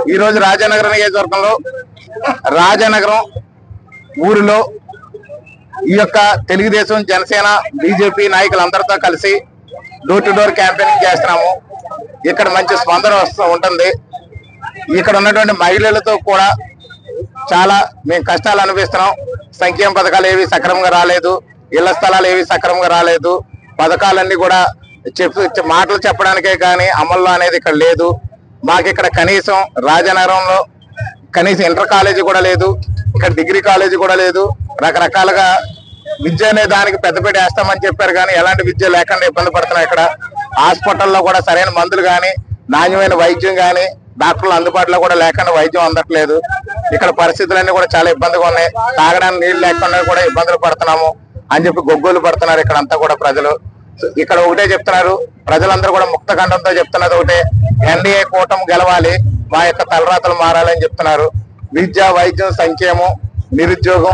ఈ రోజు రాజానగరం నియోజకవర్గంలో రాజానగరం ఊరిలో ఈ యొక్క తెలుగుదేశం జనసేన బీజేపీ నాయకులందరితో కలిసి డోర్ టు డోర్ క్యాంపెయినింగ్ చేస్తున్నాము ఇక్కడ మంచి స్పందన వస్తూ ఉంటుంది ఇక్కడ ఉన్నటువంటి మహిళలతో కూడా చాలా మేము కష్టాలు అనిపిస్తున్నాం సంక్షేమ పథకాలు ఏవి సక్రమంగా రాలేదు ఇళ్ల స్థలాలు ఏవి సక్రమంగా రాలేదు పథకాలన్నీ కూడా చెప్పు చె- మాటలు చెప్పడానికే కానీ అమల్లో అనేది ఇక్కడ లేదు మాకు ఇక్కడ కనీసం రాజనగరంలో కనీసం ఇంటర్ కాలేజీ కూడా లేదు ఇక్కడ డిగ్రీ కాలేజీ కూడా లేదు రకరకాలుగా విద్య అనే దానికి పెద్దపీట వేస్తామని చెప్పారు కానీ ఎలాంటి విద్య లేకుండా ఇబ్బంది పడుతున్నాం ఇక్కడ హాస్పిటల్లో కూడా సరైన మందులు కానీ నాణ్యమైన వైద్యం కానీ డాక్టర్లు అందుబాటులో కూడా లేకుండా వైద్యం అందట్లేదు ఇక్కడ పరిస్థితులన్నీ కూడా చాలా ఇబ్బందిగా ఉన్నాయి తాగడానికి నీళ్లు లేకుండా కూడా ఇబ్బందులు పడుతున్నాము అని చెప్పి గొగ్గోలు పడుతున్నారు ఇక్కడ అంతా కూడా ప్రజలు ఇక్కడ ఒకటే చెప్తున్నారు ప్రజలందరూ కూడా ముక్త కంఠంతో చెప్తున్నది ఒకటే ఎన్డీఏ కూటమి గెలవాలి మా యొక్క తలరాతలు మారాలని చెప్తున్నారు విద్య వైద్యం సంక్షేమం నిరుద్యోగం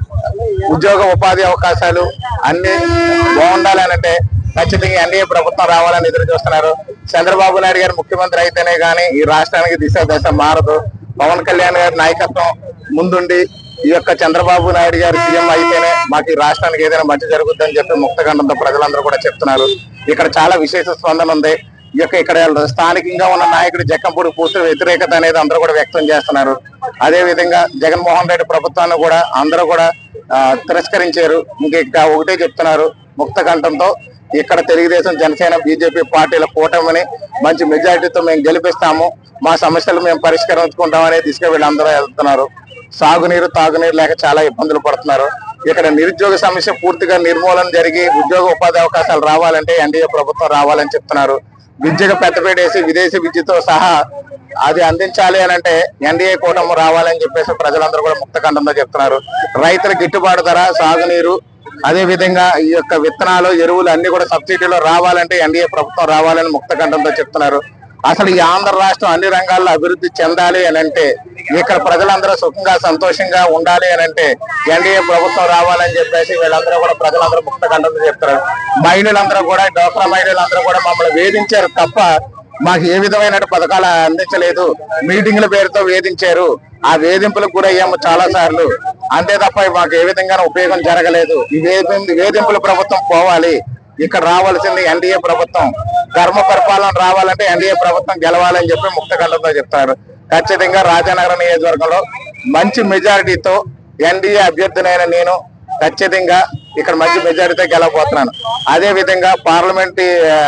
ఉద్యోగ ఉపాధి అవకాశాలు అన్ని బాగుండాలి అంటే ఖచ్చితంగా ఎన్డీఏ ప్రభుత్వం రావాలని ఎదురు చూస్తున్నారు చంద్రబాబు నాయుడు గారు ముఖ్యమంత్రి అయితేనే గానీ ఈ రాష్ట్రానికి దిశ దశ మారదు పవన్ కళ్యాణ్ గారి నాయకత్వం ముందుండి ఈ యొక్క చంద్రబాబు నాయుడు గారు సీఎం అయితేనే మాకు ఈ రాష్ట్రానికి ఏదైనా మంచి జరుగుతుందని చెప్పి ముక్తఖండంతో ప్రజలందరూ కూడా చెప్తున్నారు ఇక్కడ చాలా విశేష స్పందన ఉంది ఈ యొక్క ఇక్కడ స్థానికంగా ఉన్న నాయకుడు జక్కంపూడి పూర్తి వ్యతిరేకత అనేది అందరూ కూడా వ్యక్తం చేస్తున్నారు అదే విధంగా జగన్మోహన్ రెడ్డి ప్రభుత్వాన్ని కూడా అందరూ కూడా ఆ, తిరస్కరించారు ఇంకా ఇక్కడ ఒకటే చెప్తున్నారు ముక్త కంఠంతో ఇక్కడ తెలుగుదేశం జనసేన బీజేపీ పార్టీల కూటమిని మంచి మెజారిటీతో మేము గెలిపిస్తాము మా సమస్యలు మేము పరిష్కరించుకుంటామనే దిశగా వీళ్ళందరూ వెళ్తున్నారు సాగునీరు తాగునీరు లేక చాలా ఇబ్బందులు పడుతున్నారు ఇక్కడ నిరుద్యోగ సమస్య పూర్తిగా నిర్మూలన జరిగి ఉద్యోగ ఉపాధి అవకాశాలు రావాలంటే ఎన్డీఏ ప్రభుత్వం రావాలని చెప్తున్నారు విద్యకు పెద్దపీట వేసి విదేశీ విద్యతో సహా అది అందించాలి అని అంటే ఎన్డీఏ కూటమి రావాలని చెప్పేసి ప్రజలందరూ కూడా ముక్తఖండంతో చెప్తున్నారు రైతుల గిట్టుబాటు ధర సాగునీరు అదే విధంగా ఈ యొక్క విత్తనాలు ఎరువులు అన్ని కూడా సబ్సిడీలో రావాలంటే ఎన్డీఏ ప్రభుత్వం రావాలని ముక్తఖండంతో చెప్తున్నారు అసలు ఈ ఆంధ్ర రాష్ట్రం అన్ని రంగాల్లో అభివృద్ధి చెందాలి అని అంటే ఇక్కడ ప్రజలందరూ సుఖంగా సంతోషంగా ఉండాలి అని అంటే ఎన్డీఏ ప్రభుత్వం రావాలని చెప్పేసి వీళ్ళందరూ కూడా ప్రజలందరూ ముక్త కంఠంతో చెప్తారు మహిళలందరూ కూడా డోక్రా మహిళలందరూ కూడా మమ్మల్ని వేధించారు తప్ప మాకు ఏ విధమైన పథకాలు అందించలేదు మీటింగ్ల పేరుతో వేధించారు ఆ వేధింపులకు గురయ్యాము చాలా సార్లు అంతే తప్ప మాకు ఏ విధంగా ఉపయోగం జరగలేదు ఈ వేధింపు వేధింపుల ప్రభుత్వం పోవాలి ఇక్కడ రావాల్సింది ఎన్డీఏ ప్రభుత్వం ధర్మ పరిపాలన రావాలంటే ఎన్డీఏ ప్రభుత్వం గెలవాలని చెప్పి ముక్తకంఠంతో చెప్తారు ఖచ్చితంగా రాజానగరం నియోజకవర్గంలో మంచి మెజారిటీతో ఎన్డీఏ అభ్యర్థినైన నేను ఖచ్చితంగా ఇక్కడ మంచి మెజారిటీతో గెలవబోతున్నాను అదే విధంగా పార్లమెంట్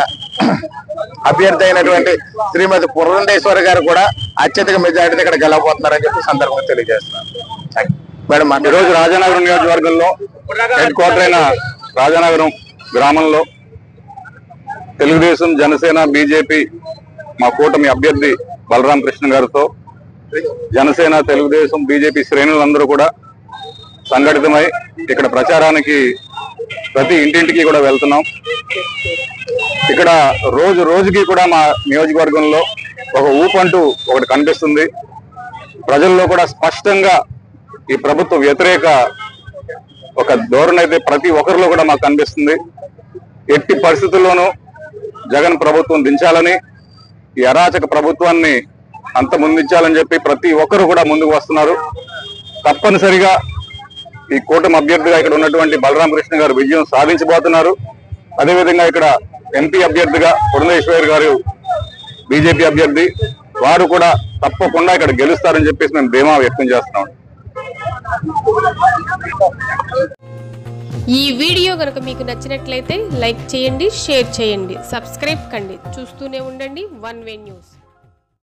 అభ్యర్థి అయినటువంటి శ్రీమతి పురంధేశ్వరి గారు కూడా అత్యధిక మెజారిటీతో ఇక్కడ గెలవబోతున్నారని చెప్పి సందర్భంగా తెలియజేస్తున్నాను థాంక్ యూ. మేడం ఈ మాట్లాడు రోజు రాజానగరం నియోజకవర్గంలో హెడ్ క్వార్టర్ అయిన రాజానగరం గ్రామంలో తెలుగుదేశం జనసేన బీజేపీ మా కూటమి అభ్యర్థి బలరాం కృష్ణ గారితో జనసేన తెలుగుదేశం బీజేపీ శ్రేణులందరూ కూడా సంఘటితమై ఇక్కడ ప్రచారానికి ప్రతి ఇంటింటికి కూడా వెళ్తున్నాం ఇక్కడ రోజు రోజుకి కూడా మా నియోజకవర్గంలో ఒక ఊపంటూ ఒకటి కనిపిస్తుంది ప్రజల్లో కూడా స్పష్టంగా ఈ ప్రభుత్వ వ్యతిరేక ఒక ధోరణి అయితే ప్రతి ఒక్కరిలో కూడా మాకు కనిపిస్తుంది ఎట్టి పరిస్థితుల్లోనూ జగన్ ప్రభుత్వం దించాలని ఈ అరాచక ప్రభుత్వాన్ని అంత ముందించాలని చెప్పి ప్రతి ఒక్కరు కూడా ముందుకు వస్తున్నారు తప్పనిసరిగా ఈ కూటమి అభ్యర్థిగా ఇక్కడ ఉన్నటువంటి బలరామ కృష్ణ గారు విజయం సాధించబోతున్నారు అదేవిధంగా ఇక్కడ ఎంపీ అభ్యర్థిగా పురంధేశ్వరి గారు బీజేపీ అభ్యర్థి వారు కూడా తప్పకుండా ఇక్కడ గెలుస్తారని చెప్పేసి మేము ధీమా వ్యక్తం చేస్తున్నాం ఈ వీడియో కనుక మీకు నచ్చినట్లయితే లైక్ చేయండి షేర్ చేయండి సబ్స్క్రైబ్ కండి చూస్తూనే ఉండండి వన్ వే న్యూస్